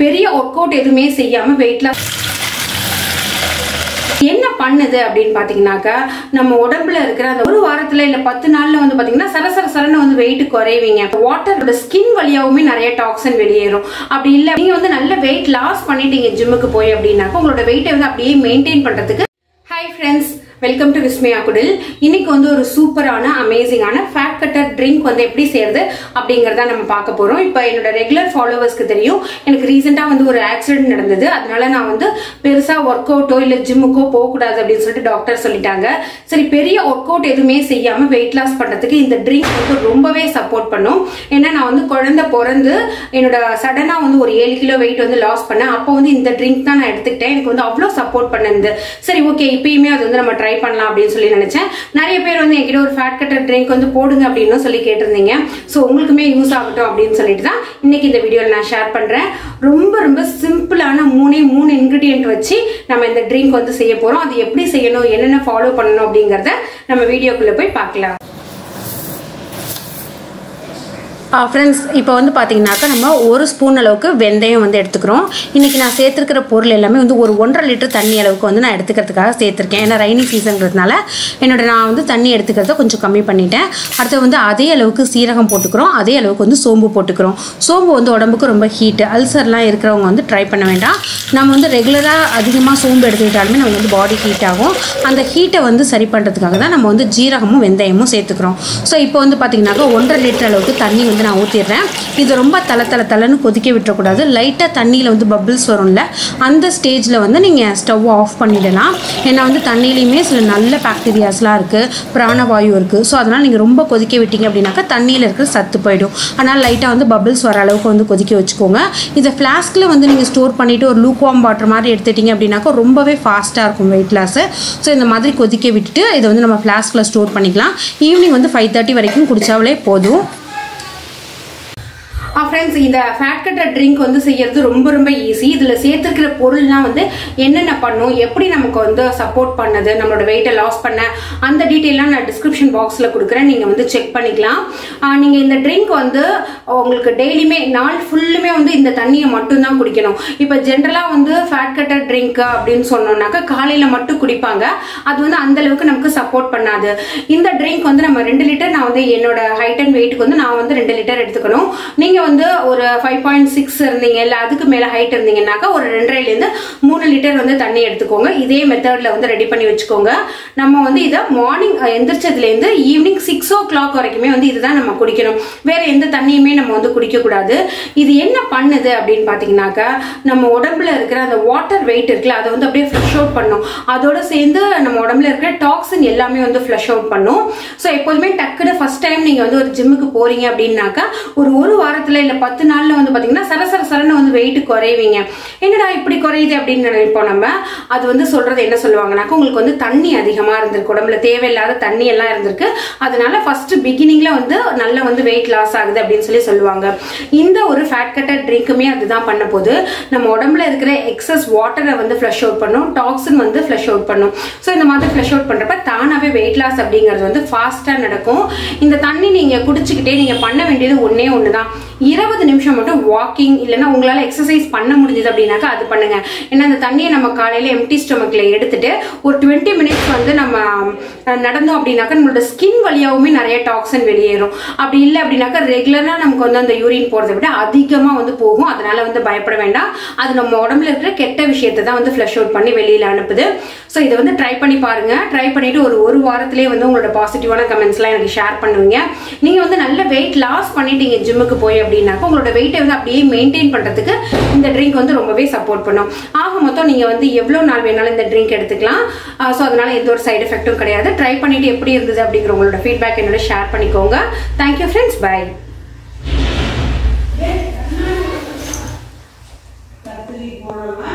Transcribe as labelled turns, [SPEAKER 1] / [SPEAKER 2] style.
[SPEAKER 1] பெரிய work out எதுவுமே செய்யாம வெயிட் லாஸ் என்ன பண்ணுது அப்படின்னு பாத்தீங்கன்னாக்கா நம்ம உடம்புல இருக்கிற அந்த ஒரு வாரத்துல இல்ல பத்து நாள்ல வந்து பாத்தீங்கன்னா சரசர சரன்னு வந்து வெயிட் குறைவீங்க வாட்டரோட ஸ்கின் வழியாவுமே நிறைய டாக்ஸின் வெளியேறும் அப்படி இல்ல நீங்க வந்து நல்ல வெயிட் லாஸ் பண்ணிட்டீங்க ஜிம்முக்கு போய் அப்படின்னாக்கா உங்களோட வெயிட்டை வந்து அப்படியே மெயின்டைன் பண்றதுக்கு hi friends welcome to Vismaya Kudil இன்னைக்கு வந்து ஒரு சூப்பரான அமேசிங்கான ஃபேட் கட்டர் ட்ரிங்க் வந்து எப்படி செய்யறது அப்படிங்கறத நம்ம பார்க்க போறோம் இப்போ என்னோட ரெகுலர் ஃபாலோவர்ஸ்க்கு தெரியும் எனக்கு ரீசெண்டா வந்து ஒரு ஆக்சிடென்ட் நடந்தது அதனால நான் வந்து பெருசா ஒர்க் அவுட்டோ இல்ல ஜிம்முக்கோ போகக்கூடாது அப்படின்னு சொல்லிட்டு டாக்டர் சொல்லிட்டாங்க சரி பெரிய ஒர்க் அவுட் எதுவுமே செய்யாம வெயிட் லாஸ் பண்றதுக்கு இந்த ட்ரிங்க் வந்து ரொம்பவே சப்போர்ட் பண்ணும் ஏன்னா நான் வந்து குழந்தை பிறந்து என்னோட சடனா வந்து ஒரு ஏழு கிலோ வெயிட் வந்து லாஸ் பண்ணேன் அப்போ வந்து இந்த ட்ரிங்க் தான் நான் எடுத்துக்கிட்டேன் எனக்கு வந்து அவ்வளோ சப்போர்ட் பண்ணது சரி ஓகே இப்பயுமே அது வந்து நம்ம ட்ரை பண்ணலாம் அப்படின்னு சொல்லி நினைச்சேன் நிறைய பேர் வந்து என்கிட்ட ஒரு ஃபேட் கட்டர் ட்ரிங்க் வந்து போடுங்க அப்படின்னு சொல்லி கேட்டிருந்தீங்க ஸோ உங்களுக்குமே யூஸ் ஆகட்டும் அப்படின்னு சொல்லிட்டு தான் இன்னைக்கு இந்த வீடியோவில் நான் ஷேர் பண்றேன் ரொம்ப ரொம்ப சிம்பிளான மூணே மூணு இன்கிரீடியன்ட் வச்சு நம்ம இந்த ட்ரிங்க் வந்து செய்ய போறோம் அது எப்படி செய்யணும் என்னென்ன ஃபாலோ பண்ணணும் அப்படிங்கறத நம்ம வீடியோக்குள்ள போய் பார்க்கலாம் ஃப்ரெண்ட்ஸ் இப்போ வந்து பார்த்தீங்கன்னாக்கா நம்ம ஒரு ஸ்பூன் அளவுக்கு வெந்தயம் வந்து எடுத்துக்கிறோம் இன்றைக்கி நான் சேர்த்துருக்கிற பொருள் எல்லாமே வந்து ஒரு ஒன்றரை லிட்டர் தண்ணி அளவுக்கு வந்து நான் எடுத்துக்கிறதுக்காக சேர்த்துருக்கேன் ஏன்னா ரைனி சீசன்கிறதுனால என்னோட நான் வந்து தண்ணி எடுத்துக்கிறத கொஞ்சம் கம்மி பண்ணிட்டேன் அடுத்து வந்து அதே அளவுக்கு சீரகம் போட்டுக்கிறோம் அதே அளவுக்கு வந்து சோம்பு போட்டுக்கிறோம் சோம்பு வந்து உடம்புக்கு ரொம்ப ஹீட்டு அல்சர்லாம் இருக்கிறவங்க வந்து ட்ரை பண்ண வேண்டாம் நம்ம வந்து ரெகுலராக அதிகமாக சோம்பு எடுத்துக்கிட்டாலுமே நம்ம வந்து பாடி ஹீட் ஆகும் அந்த ஹீட்டை வந்து சரி பண்ணுறதுக்காக தான் நம்ம வந்து ஜீரகமும் வெந்தயமும் சேர்த்துக்கிறோம் ஸோ இப்போ வந்து பார்த்தீங்கன்னாக்கா ஒன்றரை லிட்டர் அளவுக்கு தண்ணி வந்து நான் ஊற்றிடுறேன் இது ரொம்ப தலை தலை தலைன்னு கொதிக்க விட்டுறக்கூடாது லைட்டாக தண்ணியில் வந்து பபிள்ஸ் வரும்ல அந்த ஸ்டேஜில் வந்து நீங்கள் ஸ்டவ் ஆஃப் பண்ணிடலாம் ஏன்னா வந்து தண்ணியிலையுமே சில நல்ல பாக்டீரியாஸ்லாம் இருக்குது பிராணவாயு இருக்குது ஸோ அதனால் நீங்கள் ரொம்ப கொதிக்க விட்டீங்க அப்படின்னாக்கா தண்ணியில் இருக்கிற சத்து போயிடும் அதனால் லைட்டாக வந்து பபிள்ஸ் வர அளவுக்கு வந்து கொதிக்க வச்சுக்கோங்க இதை ஃப்ளாஸ்கில் வந்து நீங்கள் ஸ்டோர் பண்ணிவிட்டு ஒரு லூக் வார்ம் வாட்டர் மாதிரி எடுத்துட்டீங்க அப்படின்னாக்கா ரொம்பவே ஃபாஸ்ட்டாக இருக்கும் வெயிட் லாஸு ஸோ இந்த மாதிரி கொதிக்க விட்டுட்டு இதை வந்து நம்ம ஃப்ளாஸ்கில் ஸ்டோர் பண்ணிக்கலாம் ஈவினிங் வந்து ஃபைவ் தேர்ட்டி வரைக்கும் குடிச்சாலே போதும் ஃப்ரெண்ட்ஸ் இந்த ஃபேட் கட்டர் ட்ரிங்க் வந்து செய்யறது ரொம்ப ரொம்ப ஈஸி இதில் சேர்த்துருக்கிற பொருள்லாம் வந்து என்னென்ன பண்ணும் எப்படி நமக்கு வந்து சப்போர்ட் பண்ணுது நம்மளோட வெயிட்டை லாஸ் பண்ண அந்த டீட்டெயிலாம் நான் டிஸ்கிரிப்ஷன் பாக்ஸில் கொடுக்குறேன் நீங்கள் வந்து செக் பண்ணிக்கலாம் நீங்கள் இந்த ட்ரிங்க் வந்து உங்களுக்கு டெய்லியுமே நாள் ஃபுல்லுமே வந்து இந்த தண்ணியை மட்டும்தான் குடிக்கணும் இப்போ ஜென்ரலாக வந்து ஃபேட் கட்டர் ட்ரிங்க் அப்படின்னு சொன்னோம்னாக்கா காலையில் மட்டும் குடிப்பாங்க அது வந்து அந்த அளவுக்கு நமக்கு சப்போர்ட் பண்ணாது இந்த ட்ரிங்க் வந்து நம்ம ரெண்டு லிட்டர் நான் வந்து என்னோட ஹைட் அண்ட் வெயிட்டுக்கு வந்து நான் வந்து ரெண்டு லிட்டர் எடுத்துக்கணும் நீங்கள் வந்து ஒரு ஃபைவ் பாயிண்ட் சிக்ஸ் இருந்தீங்க இல்லை அதுக்கு மேலே ஹைட் இருந்தீங்கன்னாக்கா ஒரு ரெண்டரைலேருந்து மூணு லிட்டர் வந்து தண்ணி எடுத்துக்கோங்க இதே மெத்தடில் வந்து ரெடி பண்ணி வச்சுக்கோங்க நம்ம வந்து இதை மார்னிங் எந்திரிச்சதுலேருந்து ஈவினிங் சிக்ஸ் ஓ கிளாக் வரைக்குமே வந்து இதுதான் நம்ம குடிக்கணும் வேற எந்த தண்ணியுமே நம்ம வந்து குடிக்கக்கூடாது இது என்ன பண்ணுது அப்படின்னு பார்த்தீங்கன்னாக்கா நம்ம உடம்புல இருக்கிற அந்த வாட்டர் வெயிட் இருக்குல்ல அதை வந்து அப்படியே ஃப்ளஷ் அவுட் பண்ணும் அதோட சேர்ந்து நம்ம உடம்புல இருக்கிற டாக்ஸின் எல்லாமே வந்து ஃப்ளஷ் அவுட் பண்ணும் ஸோ எப்போதுமே டக்குனு ஃபர்ஸ்ட் டைம் நீங்கள் வந்து ஒரு ஜிம்முக்கு போறீங்க அப்படின்னாக்கா ஒரு ஒரு வாரத்தில் இல்லை பத்து நாள்ல வந்து பாத்தீங்கன்னா சரசர சரன்னு வந்து வெயிட் குறைவீங்க என்னடா இப்படி குறையுது அப்படின்னு நினைப்போம் நம்ம அது வந்து சொல்றது என்ன சொல்லுவாங்கன்னாக்கா உங்களுக்கு வந்து தண்ணி அதிகமா இருந்திருக்கு உடம்புல தேவையில்லாத தண்ணி எல்லாம் இருந்திருக்கு அதனால ஃபர்ஸ்ட் பிகினிங்ல வந்து நல்ல வந்து வெயிட் லாஸ் ஆகுது அப்படின்னு சொல்லி சொல்லுவாங்க இந்த ஒரு ஃபேட் கட்டர் ட்ரிங்க்குமே அதுதான் பண்ண போது நம்ம உடம்புல இருக்கிற எக்ஸஸ் வாட்டரை வந்து ஃப்ளஷ் அவுட் பண்ணும் டாக்ஸின் வந்து ஃப்ளஷ் அவுட் பண்ணும் ஸோ இந்த மாதிரி ஃப்ளஷ் அவுட் பண்றப்ப தானாவே வெயிட் லாஸ் அப்படிங்கிறது வந்து ஃபாஸ்டா நடக்கும் இந்த தண்ணி நீங்க குடிச்சுக்கிட்டே நீங்க பண்ண வேண்டியது ஒன்னே ஒண்ணுதான் இருபது நிமிஷம் மட்டும் வாக்கிங் இல்லைன்னா உங்களால எக்ஸசைஸ் பண்ண முடிஞ்சது அப்படின்னாக்கா அது பண்ணுங்க ஏன்னா அந்த தண்ணியை நம்ம காலையில எம்டி ஸ்டொமக்ல எடுத்துட்டு ஒரு டுவெண்ட்டி மினிட்ஸ் வந்து நம்ம நடந்தோம் அப்படின்னாக்கா நம்மளோட ஸ்கின் வழியாவுமே நிறைய டாக்ஸின் வெளியேறும் அப்படி இல்லை அப்படின்னாக்கா ரெகுலரா நமக்கு வந்து அந்த யூரின் போறதை விட அதிகமா வந்து போகும் அதனால வந்து பயப்பட வேண்டாம் அது நம்ம உடம்புல இருக்கிற கெட்ட விஷயத்தை தான் வந்து ஃபிளஷ் அவுட் பண்ணி வெளியில அனுப்புது ஸோ இதை வந்து ட்ரை பண்ணி பாருங்க ட்ரை பண்ணிட்டு ஒரு ஒரு வாரத்திலேயே வந்து உங்களோட பாசிட்டிவான கமெண்ட்ஸ்லாம் எனக்கு ஷேர் பண்ணுவீங்க நீங்க வந்து நல்ல வெயிட் லாஸ் பண்ணிட்டீங்க ஜிம்முக்கு போய் அப்படின்னாக்கா உங்களோட வெயிட்டை வந்து அப்படியே மெயின்டைன் பண்றதுக்கு இந்த ட்ரிங்க் வந்து ரொம்பவே சப்போர்ட் பண்ணும் ஆக மொத்தம் நீங்க வந்து எவ்வளவு நாள் வேணாலும் இந்த ட்ரிங்க் எடுத்துக்கலாம் ஸோ அதனால எந்த ஒரு சைடு எஃபெக்ட்டும் கிடையாது ட்ரை பண்ணிட்டு எப்படி இருந்தது அப்படிங்கிற உங்களோட ஃபீட்பேக் என்னோட ஷேர் பண்ணிக்கோங்க தேங்க்யூ ஃப்ரெண்ட்ஸ் பை
[SPEAKER 2] கத்திரி போனோம்னா